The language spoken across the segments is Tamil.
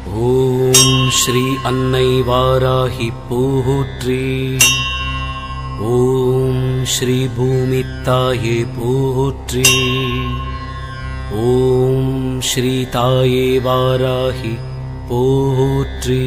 ஓம் ஸ்ரீ அன்னை வாராகி போற்றி ஓம் ஸ்ரீ பூமி தாயே போற்றி ஓம் ஸ்ரீ தாயே வாராகி போற்றி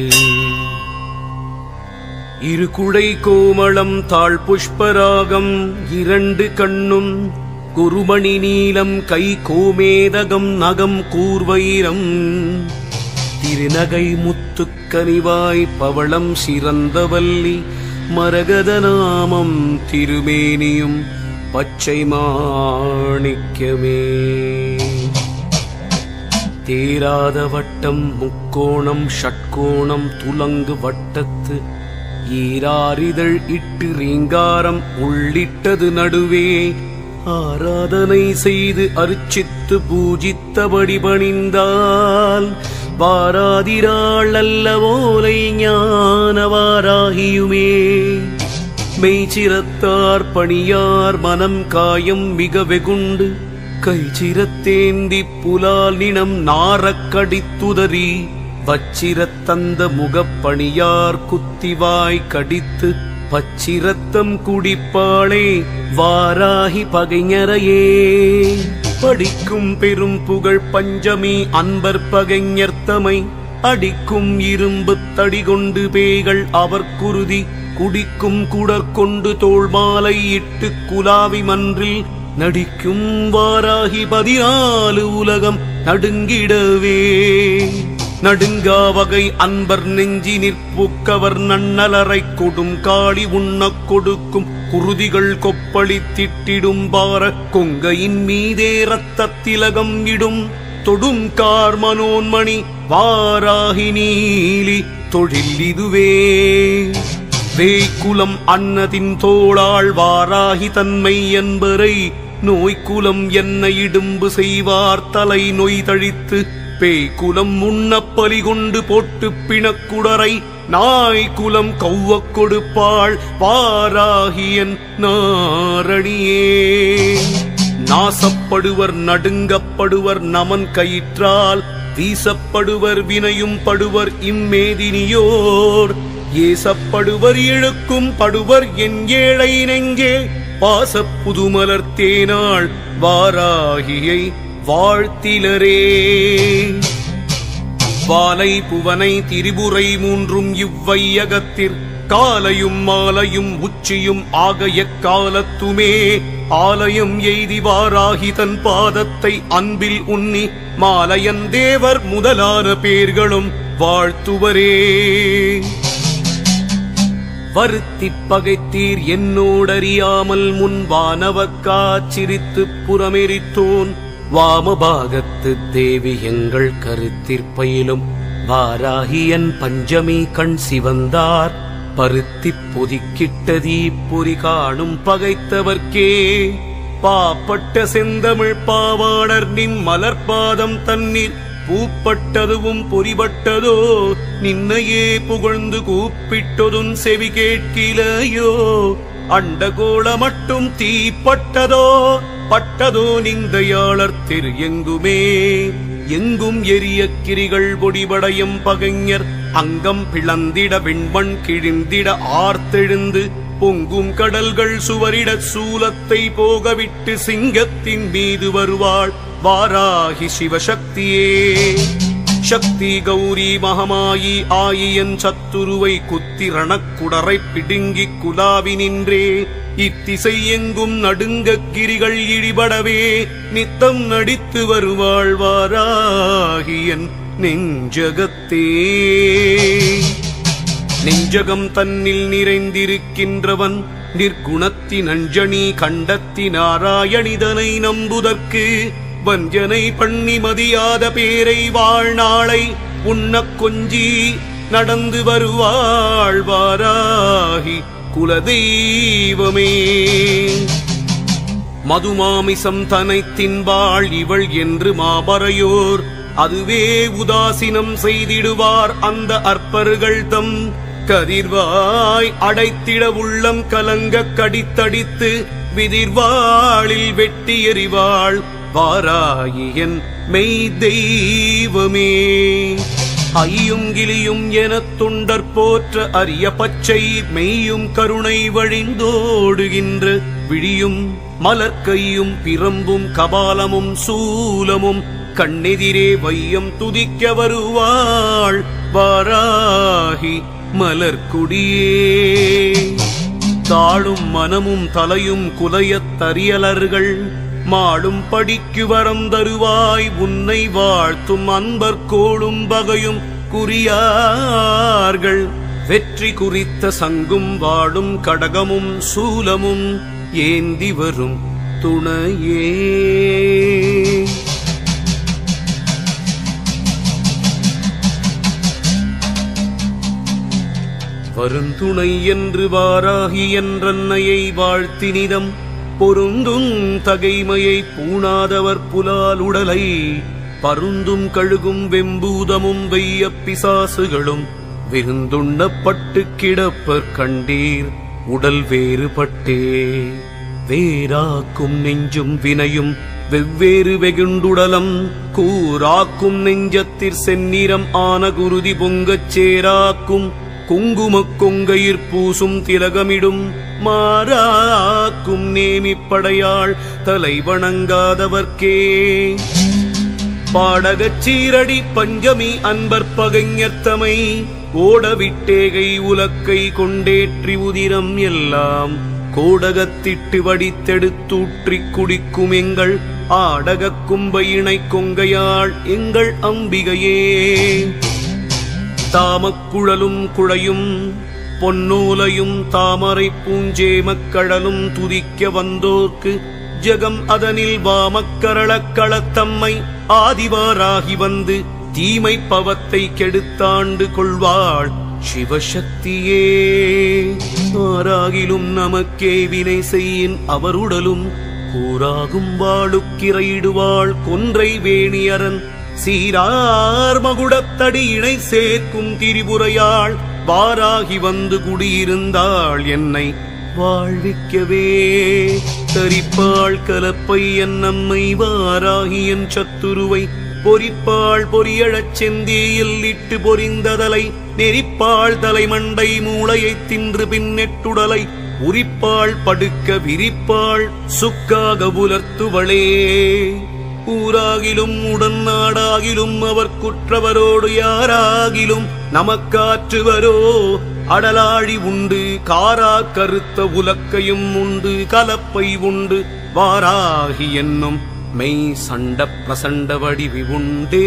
இரு குடை கோமளம் தாழ் புஷ்பராகம் இரண்டு கண்ணும் குருமணி நீலம் கை கோமேதகம் நகம் கூர்வைரம் திருநகை முத்துக்கனிவாய் பவளம் சிறந்தவல்லி மரகத நாமம் திருமேனியும் பச்சை மாணிக்கமே தேராத வட்டம் முக்கோணம் ஷட்கோணம் துலங்கு வட்டத்து ஈராரிதழ் இட்டு ரீங்காரம் உள்ளிட்டது நடுவே ஆராதனை செய்து அர்ச்சித்து பூஜித்தபடி பணிந்தால் வாராதிராள் அல்லவோலை ஞானவாராகியுமே மெய்ச்சிரத்தார் பணியார் மனம் காயம் மிக வெகுண்டு கைச்சிரத்தேந்தி புலால் நினம் நாரக் கடித்துதறி வச்சிரத்தந்த முகப்பணியார் குத்திவாய் கடித்து பச்சிரத்தம் குடிப்பாளே வாராகி பகைஞரையே படிக்கும் பெரும் புகழ் பஞ்சமி அன்பர் பகைஞர்த்தமை அடிக்கும் இரும்பு தடி கொண்டு பேய்கள் அவர் குருதி குடிக்கும் குடற்கொண்டு தோள் மாலை இட்டு குலாவி மன்றில் நடிக்கும் வாராகி பதினாலு உலகம் நடுங்கிடவே நடுங்கா வகை அன்பர் நெஞ்சி நிற்புக்கவர் நன்னலரை கொடும் காளி உண்ணக் கொடுக்கும் குருதிகள் கொப்பளி திட்டிடும் பார கொங்கையின் மீதே ரத்தத் திலகம் இடும் தொடும் கார் மனோன்மணி வாராகி நீலி தொழில் இதுவே வேய்க்குலம் அன்னதின் தோளாள் வாராகி தன்மை என்பரை நோய்க்குலம் என்ன இடும்பு செய்வார் தலை நொய் தழித்து பேய்க்குலம் முன்னப் பலி கொண்டு போட்டு பிணக்குடரை நாய்க்குலம் கௌவக் கொடுப்பாள் வாராகியன் நாரணியே நாசப்படுவர் நடுங்கப்படுவர் நமன் கயிற்றால் வீசப்படுவர் வினையும் படுவர் இம்மேதினியோர் ஏசப்படுவர் இழுக்கும் படுவர் என் ஏழை நெஞ்சே பாசப் புதுமலர் தேனாள் வாராகியை வாழ்த்திலரே வாலை புவனை திரிபுரை மூன்றும் இவ்வையகத்திற் காலையும் மாலையும் உச்சியும் ஆக எக்காலத்துமே ஆலயம் எய்தி வாராகி தன் பாதத்தை அன்பில் உன்னி மாலையன் தேவர் முதலான பேர்களும் வாழ்த்துவரே வருத்திப் பகைத்தீர் என்னோடறியாமல் முன் வானவர் காச்சிரித்துப் புறமெரித்தோன் வாமபாகத்து தேவி எங்கள் கருத்திற்பயிலும் வாராகியன் பஞ்சமி கண் சிவந்தார் பருத்திப் பொதிக்கிட்டதீ பொறி காணும் பகைத்தவர்க்கே பாப்பட்ட செந்தமிழ் பாவாணர் நின் மலர்பாதம் தண்ணீர் பூப்பட்டதுவும் பொறிபட்டதோ நின்னையே புகழ்ந்து கூப்பிட்டதும் செவி கேட்கிலையோ அண்டகோள மட்டும் தீப்பட்டதோ பட்டதோ நிந்தையாளர் திரு எங்குமே எங்கும் எரிய கிரிகள் பொடிபடையும் பகைஞர் அங்கம் பிளந்திட விண்மண் கிழிந்திட ஆர்த்தெழுந்து பொங்கும் கடல்கள் சுவரிட சூலத்தை போகவிட்டு சிங்கத்தின் மீது வருவாள் வாராகி சிவசக்தியே சக்தி கௌரி மகமாயி ஆயியன் சத்துருவை குத்தி ரணக்குடரை பிடுங்கி குலாவி நின்றே இத்திசை எங்கும் நடுங்கக் கிரிகள் இடிபடவே நித்தம் நடித்து வருவாள் வாராகியன் நெஞ்சகத்தே நெஞ்சகம் தன்னில் நிறைந்திருக்கின்றவன் நிர்குணத்தின் அஞ்சனி கண்டத்தி நாராயணிதனை நம்புதற்கு வஞ்சனை பண்ணி மதியாத பேரை வாழ்நாளை உண்ணக் கொஞ்சி நடந்து வருவாள் வாராகி குலதெய்வமே மதுமாமிசம் தனை தின்பாள் இவள் என்று மாபறையோர் அதுவே உதாசீனம் செய்திடுவார் அந்த அற்பர்கள் தம் கதிர்வாய் அடைத்திட உள்ளம் கலங்க கடித்தடித்து விதிர்வாளில் வெட்டி எறிவாள் வாராயி என் மெய் தெய்வமே ஐயும் கிளியும் எனத் தொண்டர் போற்ற அரிய பச்சை மெய்யும் கருணை வழிந்தோடுகின்ற விழியும் மலர்க்கையும் பிரம்பும் கபாலமும் சூலமும் கண்ணெதிரே வையம் துதிக்க வருவாள் வாராகி மலர்க்குடியே தாழும் மனமும் தலையும் குலையத் தரியலர்கள் மாடும் படிக்கு வரம் தருவாய் உன்னை வாழ்த்தும் அன்பர் கோளும் பகையும் குறியார்கள் வெற்றி குறித்த சங்கும் வாடும் கடகமும் சூலமும் ஏந்தி வரும் துணையே வருந்துணை என்று வாராகி என்றன்னையை வாழ்த்தினிதம் பொருந்தும் தகைமையை பூணாதவர் புலால் உடலை பருந்தும் கழுகும் வெம்பூதமும் வெய்ய பிசாசுகளும் விருந்துண்ணப்பட்டு கிடப்பர் கண்டீர் உடல் வேறுபட்டே வேறாக்கும் நெஞ்சும் வினையும் வெவ்வேறு வெகுண்டுடலம் கூராக்கும் நெஞ்சத்திற் செந்நிறம் ஆன குருதி பொங்கச் சேராக்கும் குங்குமக் கொங்கையிற் பூசும் திலகமிடும் மாறாக்கும் நேமிப்படையாள் தலை வணங்காதவர்க்கே பாடகச் சீரடி பஞ்சமி அன்பர் பகைஞர்த்தமை ஓடவிட்டேகை உலக்கை கொண்டேற்றி உதிரம் எல்லாம் கோடகத்திட்டு வடித்தெடுத்தூற்றிக் குடிக்கும் எங்கள் ஆடகக் கும்பை இணை கொங்கையாள் எங்கள் அம்பிகையே தாமக்குழலும் குழையும் பொன்னூலையும் தாமரை பூஞ்சேமக்கடலும் துதிக்க வந்தோர்க்கு ஜெகம் அதனில் வாமக்கரளக் களத்தம்மை ஆதிவாராகி வந்து தீமை பவத்தை கெடுத்தாண்டு கொள்வாள் சிவசக்தியே ஆராகிலும் நமக்கே வினை செய்யின் அவருடலும் கூறாகும் வாழுக்கிரையிடுவாள் கொன்றை வேணியரன் சீரார் மகுடத்தடி இணை சேர்க்கும் திரிபுரையாள் வாராகி வந்து குடியிருந்தாள் என்னை வாழ்விக்கவே தரிப்பாள் கலப்பை என் நம்மை வாராகி என் சத்துருவை பொறிப்பாள் பொரியழச் செந்தியில் இட்டு பொறிந்ததலை நெரிப்பாள் தலைமண்டை மூளையைத் தின்று பின்னெட்டுடலை உரிப்பாள் படுக்க விரிப்பாள் சுக்காக உலர்த்துவளே ஊராகிலும் உடன் நாடாகிலும் அவர் குற்றவரோடு யாராகிலும் நமக்காற்றுவரோ அடலாழி உண்டு காரா கருத்த உலக்கையும் உண்டு கலப்பை உண்டு வாராகி என்னும் மெய் சண்ட பிரசண்ட வடிவி உண்டே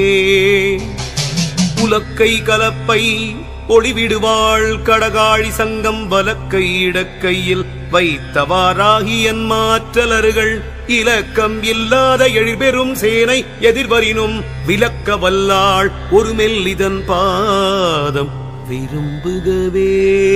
உலக்கை கலப்பை ஒளிவிடுவாள் கடகாழி சங்கம் வலக்கை இடக்கையில் வைத்தவாறாகி என் மாற்றலர்கள் இலக்கம் இல்லாத எழிற்பெரும் சேனை எதிர்வரினும் விலக்க வல்லாள் ஒரு மெல்லிதன் பாதம் விரும்புகவே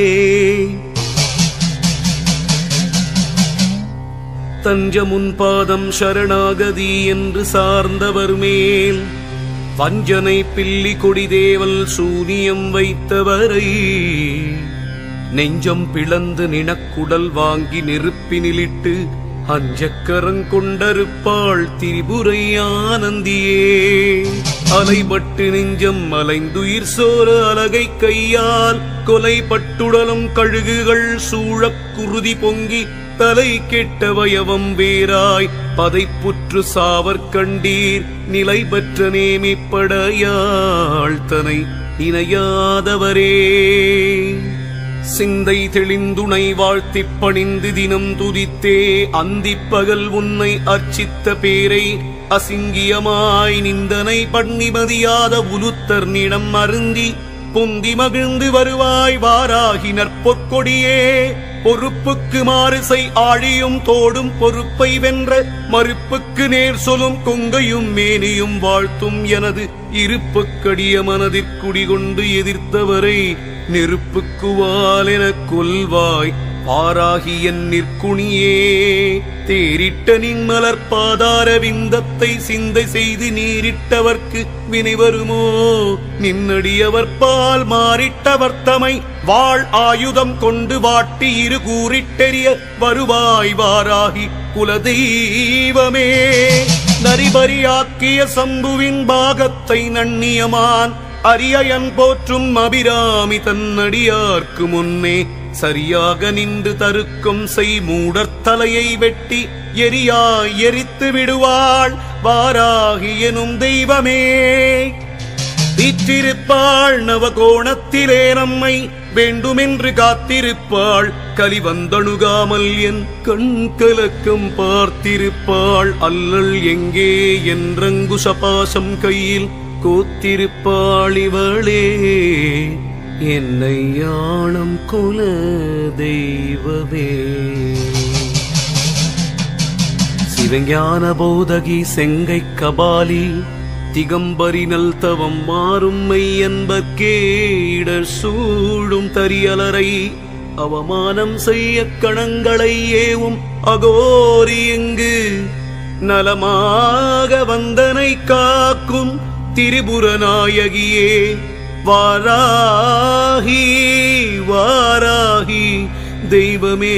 தஞ்சமுன் பாதம் சரணாகதி என்று சார்ந்தவர் மேல் வஞ்சனை பில்லி கொடிதேவல் சூனியம் வைத்தவரை நெஞ்சம் பிளந்து நினக்குடல் வாங்கி நெருப்பினிலிட்டு அஞ்சக்கரங் கொண்டருப்பாள் திரிபுரை ஆனந்தியே அலைபட்டு நெஞ்சம் அலைந்துயிர் சோர அலகை கையால் கொலைப்பட்டுடலும் கழுகுகள் சூழக் குருதி பொங்கி தலை கெட்ட வயவம் வேராய் பதைப்புற்று சாவர் கண்டீர் நிலை பெற்ற நேமிப்படையாள் தனை இணையாதவரே சிந்தை தெளிந்துணை வாழ்த்திப் பணிந்து தினம் துதித்தே அந்திப் பகல் உன்னை அர்ச்சித்த பேரை அசிங்கியமாய் நிந்தனை பண்ணிமதியாத உலுத்தர் நிடம் அருந்தி பொந்தி மகிழ்ந்து வருவாய் வாராகி நற்பொற்கொடியே பொறுப்புக்கு மாறுசை ஆழியும் தோடும் பொறுப்பை வென்ற மறுப்புக்கு நேர் சொலும் கொங்கையும் மேனியும் வாழ்த்தும் எனது இருப்புக்கடிய மனதிற்குடிகொண்டு எதிர்த்தவரை நெருப்புக்குவால் எனக் கொல்வாய் பாராகி என் நிற்குணியே தேரிட்ட நின் மலர் பாதார விந்தத்தை சிந்தை செய்து நீரிட்டவர்க்கு வினை வருமோ நின்னடியவர் பால் மாறிட்டவர் தமை வாழ் ஆயுதம் கொண்டு வாட்டி இரு கூறிட்டெறிய வருவாய் வாராகி குலதெய்வமே நரிபரியாக்கிய சம்புவின் பாகத்தை நன்னியமான் அரியயன் போற்றும் அபிராமி தன்னடியார்க்கு முன்னே சரியாக நின்று தருக்கும் செய் மூடர் தலையை வெட்டி எரியாய் எரித்து விடுவாள் வாராகி எனும் தெய்வமே வீற்றிருப்பாள் நவகோணத்திலே நம்மை வேண்டுமென்று காத்திருப்பாள் கலிவந்தணுகாமல் என் கண் கலக்கம் பார்த்திருப்பாள் அல்லல் எங்கே என்றங்குஷபாசம் கையில் கோத்திருப்பாள் இவளே என்னை யானம் குல தெய்வமே சிவஞான போதகி செங்கை கபாலி திகம்பரினல் தவம் மாறும் மெய்யன்பர்க்கே இடர் சூடும் தரியலரை அவமானம் செய்ய கணங்களை ஏவும் அகோரி எங்கு நலமாக வந்தனை காக்கும் திரிபுர நாயகியே வாராகி வாராகி தெய்வமே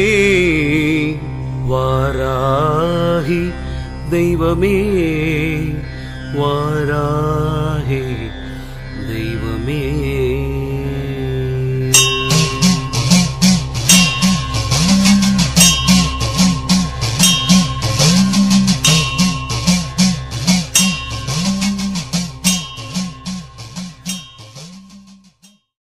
வாராகி தெய்வமே வாராகி